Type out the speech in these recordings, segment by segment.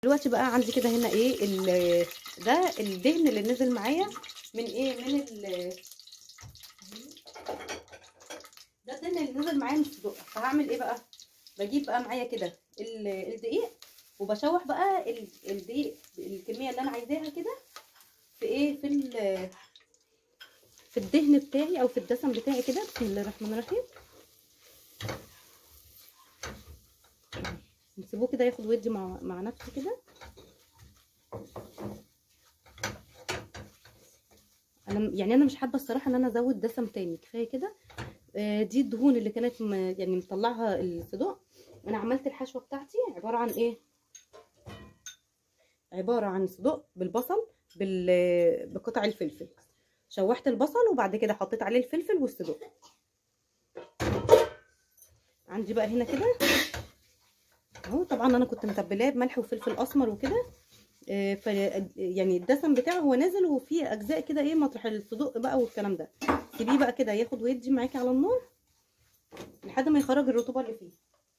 دلوقتي بقى عندي كده هنا ايه ال- ده الدهن اللي نزل معايا من ايه من ال ده الدهن اللي نزل معايا من الصدق فهعمل ايه بقى بجيب بقى معايا كده ال- الدقيق وبشوح بقى ال- الدقيق الكميه اللي انا عايزاها كده في ايه في ال- في الدهن بتاعي او في الدسم بتاعي كده بسم الله الرحمن الرحيم نسيبوه كده ياخد ودي مع مع نفسه كده انا يعني انا مش حابه الصراحه ان انا ازود دسم تاني كفايه كده آه، دي الدهون اللي كانت م- يعني مطلعها الصدوق انا عملت الحشوه بتاعتي عباره عن ايه عباره عن صدوق بالبصل بال بقطع الفلفل شوحت البصل وبعد كده حطيت عليه الفلفل والصدوق عندي بقى هنا كده اهو طبعا انا كنت متبلاه بملح وفلفل اسمر وكده آه، ف يعني الدسم بتاعه هو نازل وفيه اجزاء كده ايه مطرح الصدوق بقى والكلام ده سيبيه بقى كده ياخد ويدي معاكي على النار لحد ما يخرج الرطوبه اللي فيه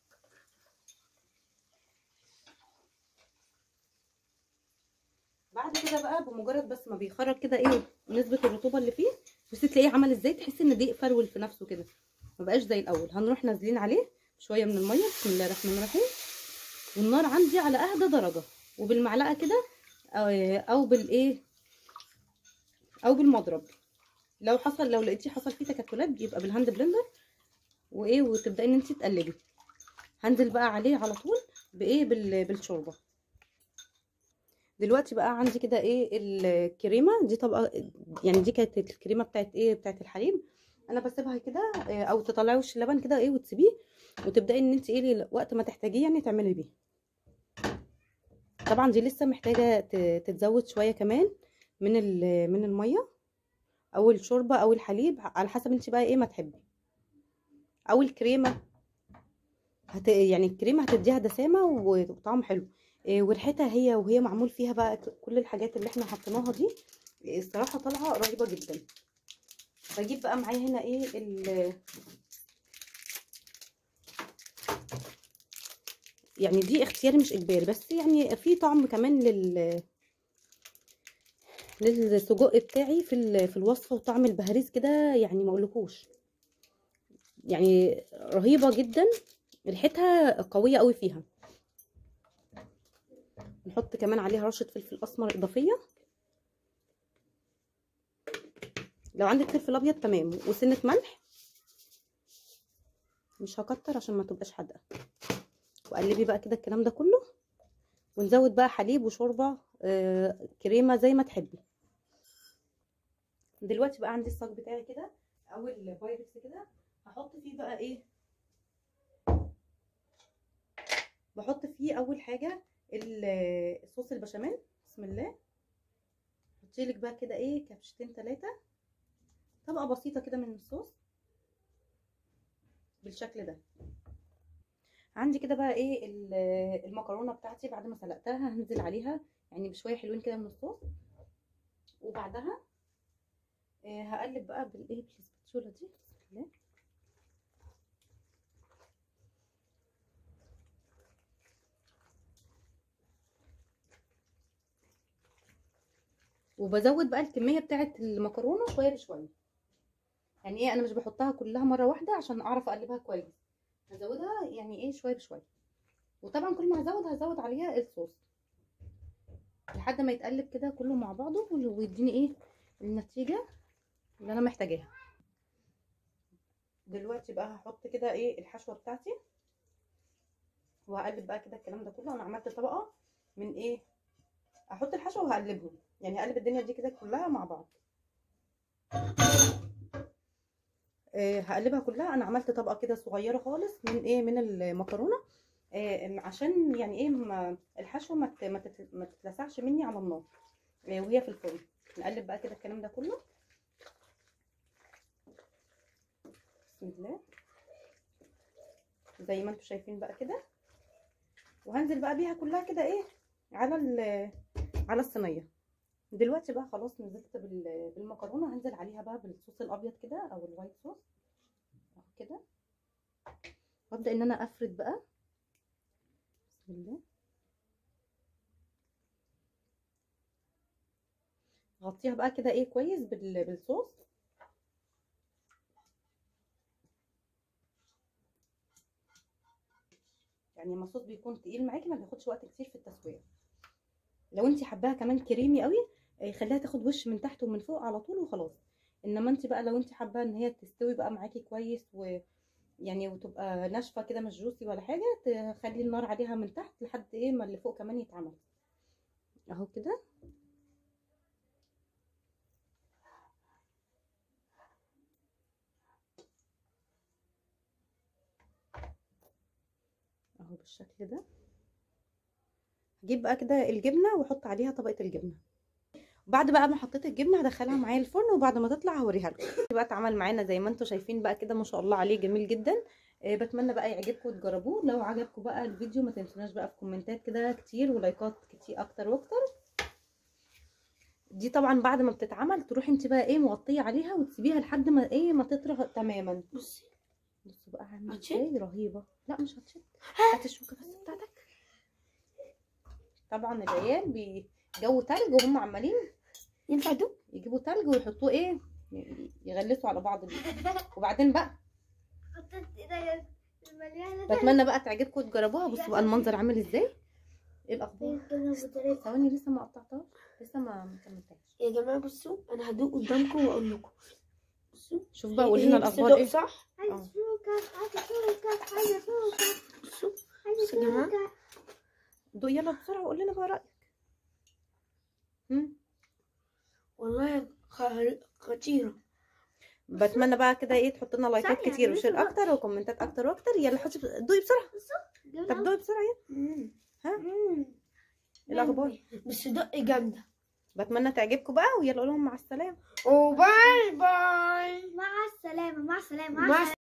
بعد كده بقى بمجرد بس ما بيخرج كده ايه نسبه الرطوبه اللي فيه بس تلاقيه عمل ازاي تحسي ان دقيق فرول في نفسه كده ما بقاش زي الاول هنروح نازلين عليه شويه من الميه بسم الله الرحمن الرحيم والنار عندي على اهدى درجه وبالمعلقه كده أو- او بالايه او بالمضرب لو حصل لو لقيتيه حصل فيه تكتلات يبقى بالهاند بلندر وايه وتبداي ان انت تقلبي هنزل بقى عليه على طول بايه بال- بالشوربه دلوقتي بقى عندي كده ايه الكريمه دي طبقه يعني دي كانت الكريمه بتاعت ايه بتاعت الحليب انا بسيبها كده إيه، او تطلعي وش اللبن كده ايه وتسيبيه وتبداي ان انت ايه وقت ما تحتاجيه يعني تعملي بيه طبعا دي لسه محتاجه ت- تتزود شويه كمان من ال- من الميه او الشوربه او الحليب على حسب انت بقى ايه ما تحبي او الكريمه هت... يعني الكريمه هتديها دسامه وطعم حلو إيه، وريحتها هي وهي معمول فيها بقى ك- كل الحاجات اللي احنا حطيناها دي إيه، الصراحه طالعه رهيبه جدا بجيب بقى معايا هنا ايه ال... يعني دي اختياري مش اجباري بس يعني في طعم كمان لل للسجق بتاعي في ال- في الوصفه وطعم البهاريز كده يعني ما اقولكوش يعني رهيبه جدا ريحتها قويه قوي فيها نحط كمان عليها رشه فلفل اسمر اضافيه لو عندك فلفل ابيض تمام وسنه ملح مش هكتر عشان ما تبقاش حادقه وقلبي بقى كده الكلام ده كله ونزود بقى حليب وشوربه آه كريمه زي ما تحبي دلوقتي بقى عندي الصاج بتاعي كده او البايركس كده هحط فيه بقى ايه بحط فيه اول حاجه ال- الصوص البشاميل بسم الله حطي لك بقى كده ايه كبشتين ثلاثه طبقه بسيطه كده من الصوص بالشكل ده عندي كده بقى ايه ال- المكرونه بتاعتي بعد ما سلقتها هنزل عليها يعني بشويه حلوين كده من الصوص وبعدها آه، هقلب بقى بالايه بالسباتشوله دي بسم الله وبزود بقى الكميه بتاعه المكرونه شويه بشويه يعني ايه انا مش بحطها كلها مره واحده عشان اعرف اقلبها كويس هزودها يعني ايه شويه بشويه وطبعا كل ما هزود هزود عليها الصوص لحد ما يتقلب كده كله مع بعضه ويديني ايه النتيجه اللي انا محتاجاها دلوقتي بقى هحط كده ايه الحشوه بتاعتي وهقلب بقى كده الكلام ده كله انا عملت طبقه من ايه احط الحشوه وهقلبهم يعني هقلب الدنيا دي كده كلها مع بعض آه هقلبها كلها انا عملت طبقه كده صغيره خالص من ايه من المكرونه آه عشان يعني ايه ما الحشوه ما ما تت- ما تتلسعش مني على النار آه وهي في الفرن نقلب بقى كده الكلام ده كله بسم الله زي ما انتم شايفين بقى كده وهنزل بقى بيها كلها كده ايه على ال- على الصينيه دلوقتي بقى خلاص نزلت بال- بالمكرونه هنزل عليها بقى بالصوص الابيض كده او الوايت صوص اهو كده وابدا ان انا افرد بقى بسم الله غطيها بقى كده ايه كويس بال... بالصوص يعني لما الصوص بيكون تقيل معاكي ما بياخدش وقت كتير في التسويه لو انت حباها كمان كريمي قوي آه، خليها تاخد وش من تحت ومن فوق على طول وخلاص انما انت بقى لو انت حابه ان هي تستوي بقى معاكي كويس و يعني وتبقى ناشفه كده مش جوسي ولا حاجه تخلي النار عليها من تحت لحد ايه ما اللي فوق كمان يتعمل اهو كده اهو بالشكل ده هجيب بقى كده الجبنه واحط عليها طبقه الجبنه بعد بقى ما حطيت الجبنه هدخلها معايا الفرن وبعد ما تطلع هوريها لكم بقى اتعمل معانا زي ما انتم شايفين بقى كده ما شاء الله عليه جميل جدا آه، بتمنى بقى يعجبكم وتجربوه لو عجبكم بقى الفيديو ما تنسوناش بقى في كومنتات كده كتير ولايكات كتير اكتر واكتر دي طبعا بعد ما بتتعمل تروحي انت بقى ايه مغطيه عليها وتسيبيها لحد ما ايه ما تطرى تماما بصي بصوا بقى عامله هتشد؟ ازاي رهيبه لا مش هتشد هات الشوكه بس بتاعتك طبعا العيال بيجو تلج وهم عمالين ينفع دوب يجيبوا تلج ويحطوه ايه ي- يغلسوا على بعض بيه وبعدين بقى حطيت ايديا المليانه بتمنى بقى تعجبكم وتجربوها بصوا بقى المنظر عامل ازاي ايه الاخبار ثواني لسه ما قطعتهاش لسه ما ما كملتهاش يا جماعه بصوا انا هدوق قدامكم واقول لكم بصوا شوف بقى قول لنا هي الاخبار بتصدق ايه صح آه. بصوا بصوا يا جماعه دوق يلا بسرعه وقول لنا بقى رايك هم؟ والله خ- خطيره بتمنى بقى كده ايه تحط لنا لايكات ثانية، كتير لسه وشير بقى. اكتر وكومنتات اكتر واكتر يلا حطي دوقي بسرعه طب دوقي بسرعه يلا ها؟ ايه الاخبار بس دق جامده بتمنى تعجبكم بقى ويلا قول لهم مع السلامه وباي باي مع السلامة مع السلامة مع